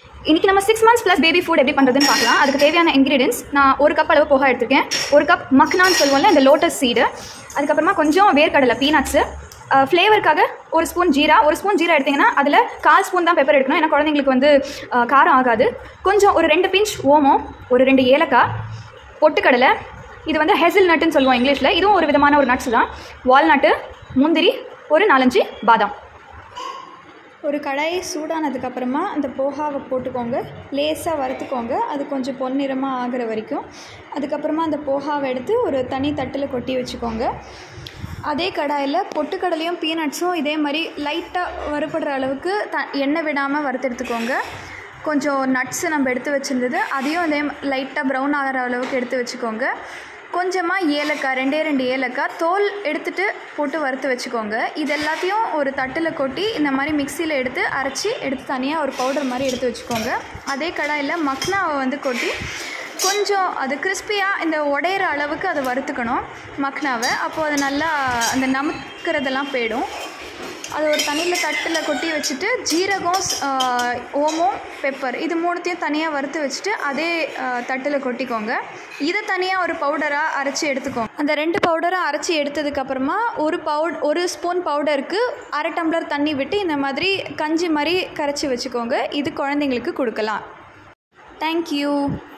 இன்றைக்கி நம்ம six months plus baby food எப்படி பண்ணுறதுன்னு பார்க்கலாம் அதுக்கு தேவையான இன்க்ரீடியன்ஸ் நான் ஒரு கப் அளவு போகா எடுத்திருக்கேன் ஒரு கப் மக்னான்னு சொல்லுவோம்ல இந்த லோட்டஸ் சீடு அதுக்கப்புறமா கொஞ்சம் வேர்க்கடலை பீனட்ஸு ஃப்ளேவருக்காக ஒரு ஸ்பூன் ஜீரா ஒரு ஸ்பூன் ஜீரா எடுத்திங்கன்னா அதில் கால் ஸ்பூன் தான் பெப்பர் எடுக்கணும் ஏன்னா குழந்தைங்களுக்கு வந்து அஹ், காரம் ஆகாது கொஞ்சம் ஒரு ரெண்டு பிஞ்ச் ஓமம் ஒரு ரெண்டு ஏலக்காய் பொட்டுக்கடலை இது வந்து ஹெசில் நட்டுன்னு சொல்லுவோம் இங்கிலீஷில் இதுவும் ஒரு விதமான ஒரு நட்ஸ் தான் வால்நட்டு முந்திரி ஒரு நாலஞ்சு பாதாம் ஒரு கடாய் சூடானதுக்கப்புறமா அந்த போகாவை போட்டுக்கோங்க லேசாக வறுத்துக்கோங்க அது கொஞ்சம் பொன்னிறமாக ஆகிற வரைக்கும் அதுக்கப்புறமா அந்த போகாவை எடுத்து ஒரு தனி தட்டில் கொட்டி வச்சுக்கோங்க அதே கடாயில் பொட்டுக்கடலையும் பீனட்ஸும் இதே மாதிரி லைட்டாக வறுபடுற அளவுக்கு த எண்ணெய் விடாமல் வறுத்தெடுத்துக்கோங்க கொஞ்சம் நட்ஸு நம்ம எடுத்து வச்சுருந்தது அதையும் அதே லைட்டாக ப்ரௌன் ஆகிற அளவுக்கு எடுத்து வச்சுக்கோங்க கொஞ்சமாக ஏலக்காய் ரெண்டே ரெண்டு ஏலக்காய் தோல் எடுத்துட்டு போட்டு வறுத்து வச்சுக்கோங்க இது எல்லாத்தையும் ஒரு தட்டில் கொட்டி இந்த மாதிரி மிக்சியில் எடுத்து அரைச்சி எடுத்து தனியாக ஒரு பவுடர் மாதிரி எடுத்து வச்சுக்கோங்க அதே கடாயில் மக்னாவை வந்து கொட்டி கொஞ்சம் அது கிறிஸ்பியாக இந்த உடையிற அளவுக்கு அதை வறுத்துக்கணும் மக்னாவை அப்போது அது நல்லா அந்த நமுக்கிறதெல்லாம் போயிடும் அது ஒரு தண்ணியில் தட்டில் கொட்டி வச்சுட்டு ஜீரகம் ஸ்- ஆஹ் ஓமம் பெப்பர் இது மூணுத்தையும் தனியாக வறுத்து வச்சுட்டு அதே தட்டில் கொட்டிக்கோங்க இதை தனியாக ஒரு பவுடராக அரைச்சி எடுத்துக்கோங்க அந்த ரெண்டு பவுடரை அரைச்சி எடுத்ததுக்கப்புறமா ஒரு பவுட் ஒரு ஸ்பூன் பவுடருக்கு அரை டம்ளர் தண்ணி விட்டு இந்த மாதிரி கஞ்சி மாதிரி கரைச்சி வச்சுக்கோங்க இது குழந்தைங்களுக்கு கொடுக்கலாம் தேங்க்யூ